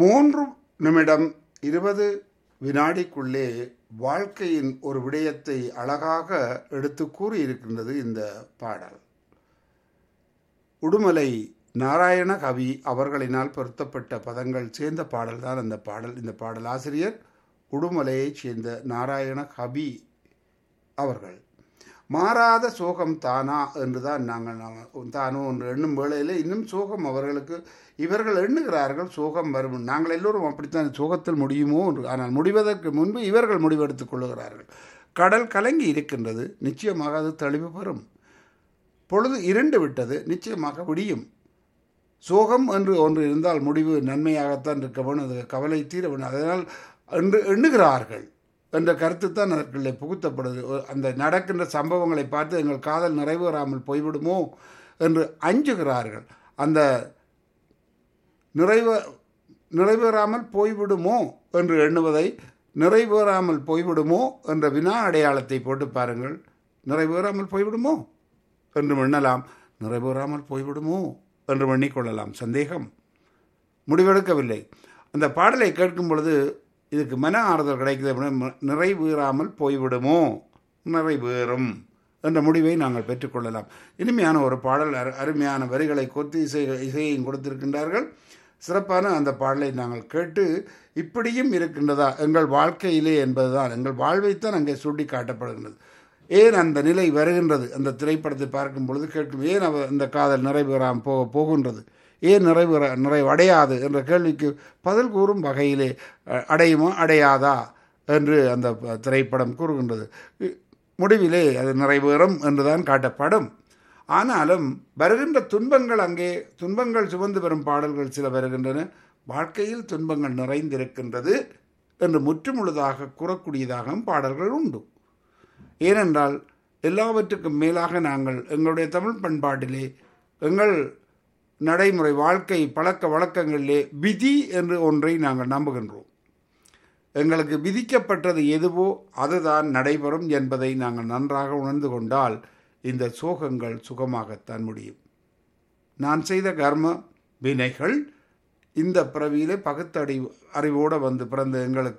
மூன்று நிமிடம் இருபது வினாடிக்குள்ளே வாழ்க்கையின் ஒரு விடயத்தை அழகாக எடுத்து கூறியிருக்கின்றது இந்த பாடல் உடுமலை நாராயண கவி அவர்களினால் பொருத்தப்பட்ட பதங்கள் சேர்ந்த பாடல்தான் அந்த பாடல் இந்த பாடல் ஆசிரியர் உடுமலையைச் சேர்ந்த நாராயண கவி அவர்கள் மாறாத சோகம் தானா என்றுதான் நாங்கள் நாம் தானோ என்று எண்ணும் வேளையில் இன்னும் சோகம் அவர்களுக்கு இவர்கள் எண்ணுகிறார்கள் சோகம் வரும் நாங்கள் எல்லோரும் அப்படித்தான் சோகத்தில் முடியுமோ என்று ஆனால் முடிவதற்கு முன்பு இவர்கள் முடிவெடுத்துக் கொள்ளுகிறார்கள் கடல் கலங்கி இருக்கின்றது நிச்சயமாக அது தெளிவு பெறும் பொழுது இருண்டு விட்டது நிச்சயமாக விடியும் சோகம் என்று ஒன்று இருந்தால் முடிவு நன்மையாகத்தான் இருக்க வேணும் அது கவலை தீர வேணும் அதனால் என்று எண்ணுகிறார்கள் என்ற கருத்து தான் அதற்குள்ளே புகுத்தப்படுது அந்த நடக்கின்ற சம்பவங்களை பார்த்து எங்கள் காதல் நிறைவேறாமல் போய்விடுமோ என்று அஞ்சுகிறார்கள் அந்த நிறைவே நிறைவேறாமல் போய்விடுமோ என்று எண்ணுவதை நிறைவேறாமல் போய்விடுமோ என்ற வினா அடையாளத்தை போட்டு பாருங்கள் நிறைவேறாமல் போய்விடுமோ என்று எண்ணலாம் நிறைவேறாமல் போய்விடுமோ என்று எண்ணிக்கொள்ளலாம் சந்தேகம் முடிவெடுக்கவில்லை அந்த பாடலை கேட்கும் பொழுது இதுக்கு மன ஆறுதல் கிடைக்குது அப்படின்னா நிறைவேறாமல் போய்விடுமோ நிறைவேறும் என்ற முடிவை நாங்கள் பெற்றுக்கொள்ளலாம் இனிமையான ஒரு பாடல் அருமையான வரிகளை கொத்து இசை இசையையும் கொடுத்திருக்கின்றார்கள் சிறப்பான அந்த பாடலை நாங்கள் கேட்டு இப்படியும் இருக்கின்றதா எங்கள் வாழ்க்கையிலே என்பதுதான் எங்கள் வாழ்வைத்தான் அங்கே சுட்டி காட்டப்படுகின்றது ஏன் அந்த நிலை வருகின்றது அந்த திரைப்படத்தை பார்க்கும் பொழுது கேட்கும் ஏன் அவ அந்த காதல் நிறைவேறாமல் போக போகின்றது ஏன் நிறைவேற நிறைவடையாது என்ற கேள்விக்கு பதில் கூறும் வகையிலே அடையுமா அடையாதா என்று அந்த திரைப்படம் கூறுகின்றது முடிவிலே அது நிறைவேறும் என்றுதான் காட்டப்படும் ஆனாலும் வருகின்ற துன்பங்கள் அங்கே துன்பங்கள் சுமந்து வரும் பாடல்கள் சில வருகின்றன வாழ்க்கையில் துன்பங்கள் நிறைந்திருக்கின்றது என்று முற்றுமுழுதாக கூறக்கூடியதாகவும் பாடல்கள் உண்டு ஏனென்றால் எல்லாவற்றுக்கும் மேலாக நாங்கள் எங்களுடைய தமிழ் பண்பாட்டிலே எங்கள் நடைமுறை வாழ்க்கை பழக்க வழக்கங்களிலே விதி என்று ஒன்றை நாங்கள் நம்புகின்றோம் எங்களுக்கு விதிக்கப்பட்டது எதுவோ அதுதான் நடைபெறும் என்பதை நாங்கள் நன்றாக உணர்ந்து கொண்டால் இந்த சோகங்கள் சுகமாகத்தான் முடியும் நான் செய்த கர்ம வினைகள் இந்த பிறவியிலே பகுத்தடி அறிவோடு வந்து பிறந்த எங்களுக்கு